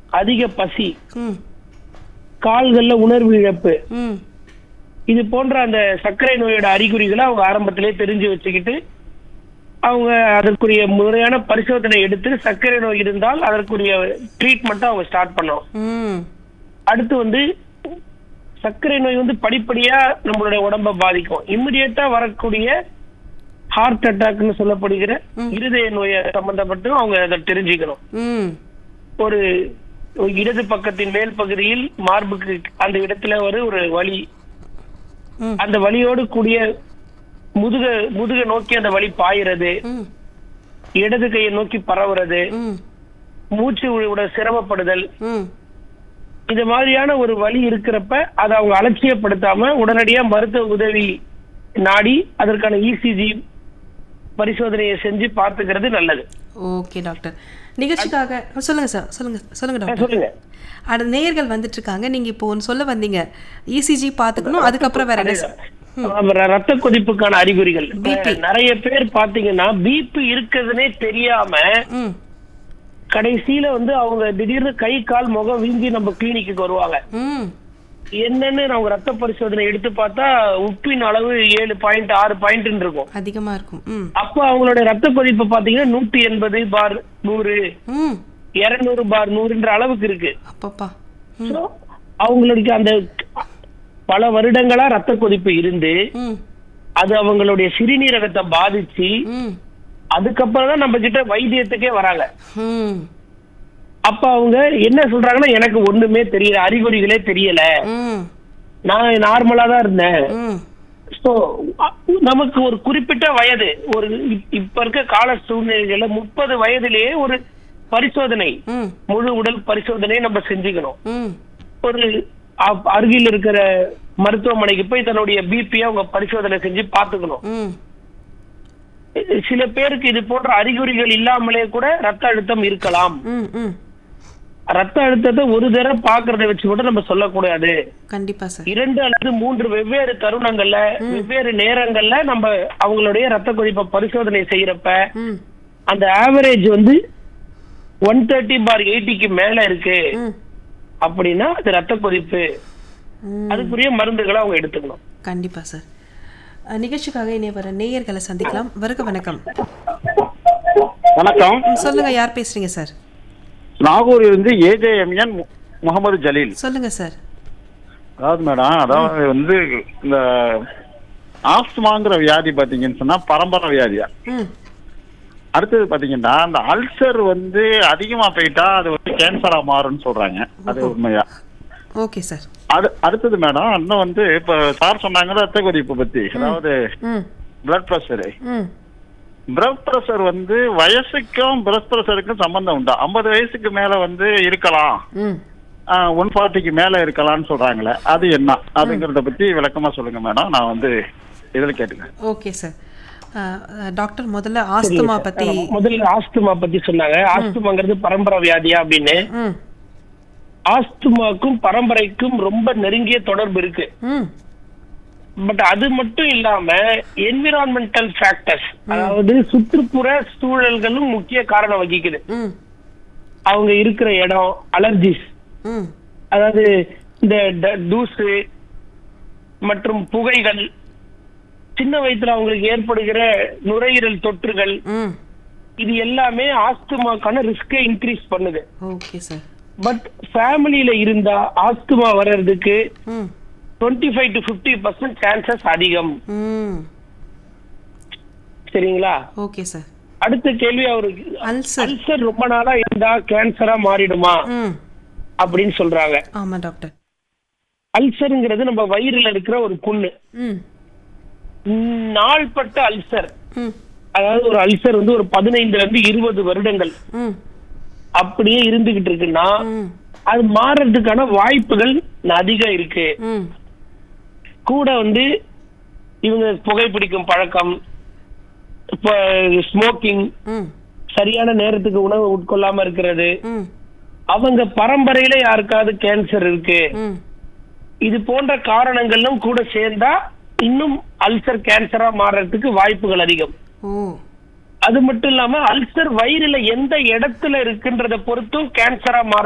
அதிக பசி ம் கால்கள்ல உணர்வு இழப்பு ம் இது போன்ற அந்த சர்க்கரை நோயோட அறிகுறிகளை அவங்க ஆரம்பத்திலே தெரிஞ்சு வச்சுக்கிட்டு அவங்க அதற்குரிய முறையான பரிசோதனை எடுத்து சர்க்கரை நோய் இருந்தால் அதற்குரிய ட்ரீட்மெண்ட்டை அவங்க ஸ்டார்ட் பண்ணணும் ம் அடுத்து வந்து சர்க்கரை நோய் வந்து படிப்படியா நம்மளுடைய உடம்ப பாதிக்கும் இம்மிடியட்டா வரக்கூடிய ஹார்ட் அட்டாக்னு சொல்லப்படுகிற இருதய நோயை சம்பந்தப்பட்டு அவங்க அதை தெரிஞ்சுக்கணும் ம் ஒரு ஒரு இடது பக்கத்தின் மேல் பகுதியில் மார்புக்கு அந்த இடத்துல ஒரு ஒரு வலி ம். அந்த வலியோடு கூடிய முதுக முதுக நோக்கி அந்த வலி பாயிறது ம் இடது கையை நோக்கி பரவுறது ம் மூச்சு விட சிரமப்படுதல் ம் இந்த மாதிரியான ஒரு வலி இருக்கிறப்ப அதை அவங்க அலட்சியப்படுத்தாம உடனடியா மருத்துவ உதவி நாடி அதற்கான இசிஜி பரிசோதனையை செஞ்சு பார்த்துக்கிறது நல்லது ஓகே டாக்டர் நிகழ்ச்சிக்காக சொல்லுங்க சார் சொல்லுங்க சொல்லுங்க ஆ, டாக்டர் சொல்லுங்க அடுத்த நேயர்கள் வந்துட்டு இருக்காங்க நீங்க இப்போ ஒன்று சொல்ல வந்தீங்க இசிஜி பார்த்துக்கணும் அதுக்கப்புறம் வேற என்ன சார் ஆமா, ர- ரத்த கொதிப்புக்கான அறிகுறிகள் இப்ப BP. நிறைய பேர் பாத்தீங்கன்னா பிபி இருக்குதுன்னே தெரியாம ம் கடைசியில வந்து அவங்க திடீர்னு கை கால் முகம் வீங்கி நம்ம கிளினிக்கு வருவாங்க ம் என்னன்னு அவங்க ரத்த பரிசோதனை எடுத்து பார்த்தா உப்பின் அளவு ஏழு பாயிண்ட் ஆறு பாயிண்ட் இருக்கும் அதிகமா இருக்கும் ம் அப்ப அவங்களோட ரத்த கொதிப்பு பாத்தீங்கன்னா நூத்தி எண்பது பார் நூறு ம் இருநூறு பார் நூறுன்ற அளவுக்கு இருக்கு அப்பப்பா So, அவங்களுக்கு அந்த பல வருடங்களா ரத்த கொதிப்பு இருந்து ம் அது அவங்களுடைய சிறுநீரகத்தை பாதிச்சு ம் அதுக்கப்புறம் தான் நம்ம கிட்ட வைத்தியத்துக்கே வராங்க ம் அப்ப அவங்க என்ன சொல்றாங்கன்னா எனக்கு ஒண்ணுமே தெரியல அறிகுறிகளே தெரியல ம் நான் நார்மலா தான் இருந்தேன் ம் சோ நமக்கு ஒரு குறிப்பிட்ட வயது ஒரு இப்- இப்ப இருக்க கால சூழ்நிலைகள்ல முப்பது வயதிலேயே ஒரு பரிசோதனை ம் முழு உடல் பரிசோதனையை நம்ம செஞ்சுக்கணும் ம் ஒரு அ- அருகில் இருக்கிற மருத்துவமனைக்கு போய் தன்னுடைய பிபியை அவங்க பரிசோதனை செஞ்சு பார்த்துக்கணும் ம் சில பேருக்கு இது போன்ற அறிகுறிகள் இல்லாமலே கூட ரத்த அழுத்தம் இருக்கலாம் ம் ம் ரத்த அழுத்தத்தை ஒரு தடவை பாக்குறத வச்சு கூட நம்ம சொல்லக்கூடாது கண்டிப்பா சார் இரண்டு அல்லது மூன்று வெவ்வேறு தருணங்கள்ல வெவ்வேறு நேரங்கள்ல நம்ம அவங்களுடைய ரத்த கொதிப்பை பரிசோதனை செய்யறப்ப ம் அந்த ஆவரேஜ் வந்து ஒன் தேர்ட்டி பார் எயிட்டிக்கு மேல இருக்கு ம் அப்படின்னா அது ரத்த கொதிப்பு ம் அதுக்குரிய மருந்துகளை அவங்க எடுத்துக்கணும் கண்டிப்பா சார் அஹ், நிகழ்ச்சிக்காக இனி வர நேயர்களை சந்திக்கலாம் வருக வணக்கம் வணக்கம் ம், சொல்லுங்க யார் பேசுறீங்க சார் நாகூர் இருந்து ஏஜேஎம்என் முகமது ஜலீல் சொல்லுங்க சார் அதாவது மேடம் அதாவது வந்து இந்த ஆஸ்துமாங்கிற வியாதி பாத்தீங்கன்னு சொன்னா பரம்பரை வியாதியா ம் அடுத்தது பாத்தீங்கன்னா அந்த அல்சர் வந்து அதிகமா போயிட்டா அது வந்து கேன்சரா மாறும்னு சொல்றாங்க அது உண்மையா ஓகே சார் அது அடுத்தது மேடம் இன்னும் வந்து இப்ப சார் சொன்னாங்க ரத்த கொதிப்பு பத்தி அதாவது ம் பிளட் ப்ரெஷரு ம் பிளட் ப்ரெஷர் வந்து வயசுக்கும் பிளட் ப்ரெஷருக்கும் சம்பந்தம் உண்டா ஐம்பது வயசுக்கு மேல வந்து இருக்கலாம் ம் ஒன் ஃபார்ட்டிக்கு மேல இருக்கலாம்னு சொல்றாங்களே அது என்ன அதுங்கிறத பத்தி விளக்கமா சொல்லுங்க மேடம் நான் வந்து இதில் கேட்டுக்கிறேன் ஓகே சார் அஹ், அஹ், டாக்டர் முதல்ல ஆஸ்துமா பத்தி ஆமா, முதல்ல ஆஸ்துமா பத்தி சொன்னாங்க ஆஸ்துமாங்கிறது பரம்பரை வியாதியா அப்படின்னு ம் ஆஸ்துமாக்கும் பரம்பரைக்கும் ரொம்ப நெருங்கிய தொடர்பு இருக்கு ம் பட் அது மட்டும் இல்லாம என்விரான்மெண்டல் ஃபேக்டர்ஸ் அதாவது சுற்றுப்புற சூழல்களும் முக்கிய காரணம் வகிக்குது ம் அவங்க இருக்கிற இடம் அலர்ஜிஸ் ம் அதாவது இந்த ட- தூசு மற்றும் புகைகள் சின்ன வயசுல அவங்களுக்கு ஏற்படுகிற நுரையீரல் தொற்றுகள் ம் இது எல்லாமே ஆஸ்துமாக்கான ரிஸ்கை இன்க்ரீஸ் பண்ணுது ஓகே சார் பட் ஃபேமிலியில இருந்தா ஆஸ்துமா வர்றதுக்கு ம் twenty five to fifty percent chances அதிகம் ம் சரிங்களா ஓகே சார் அடுத்த கேள்வி அவருக்கு அல்சர் அல்சர் ரொம்ப நாளா இருந்தா கேன்சரா மாறிடுமா ம் அப்படின்னு சொல்றாங்க ஆமா டாக்டர் அல்சருங்கிறது நம்ம வயிறுல இருக்கிற ஒரு புண்ணு ம் நாள்பட்ட அல்சர் ம் அதாவது ஒரு அல்சர் வந்து ஒரு பதினைந்துல இருந்து இருபது வருடங்கள் ம் அப்படியே இருந்துகிட்டு இருக்குன்னா ம் அது மாறுறதுக்கான வாய்ப்புகள் அதிகம் இருக்கு ம் கூட வந்து இவங்க புகைப்பிடிக்கும் பழக்கம் இப்ப ஸ்மோக்கிங் ம் சரியான நேரத்துக்கு உணவு உட்கொள்ளாம இருக்கிறது ம் அவங்க பரம்பரையில யாருக்காவது கேன்சர் இருக்கு ம் இது போன்ற காரணங்களும் கூட சேர்ந்தா இன்னும் அல்சர் கேன்சரா மாறுறதுக்கு வாய்ப்புகள் அதிகம் ஓ அது மட்டும் இல்லாம அல்சர் வயிறுல எந்த இடத்துல இருக்குன்றத பொறுத்தும் கேன்சரா மாற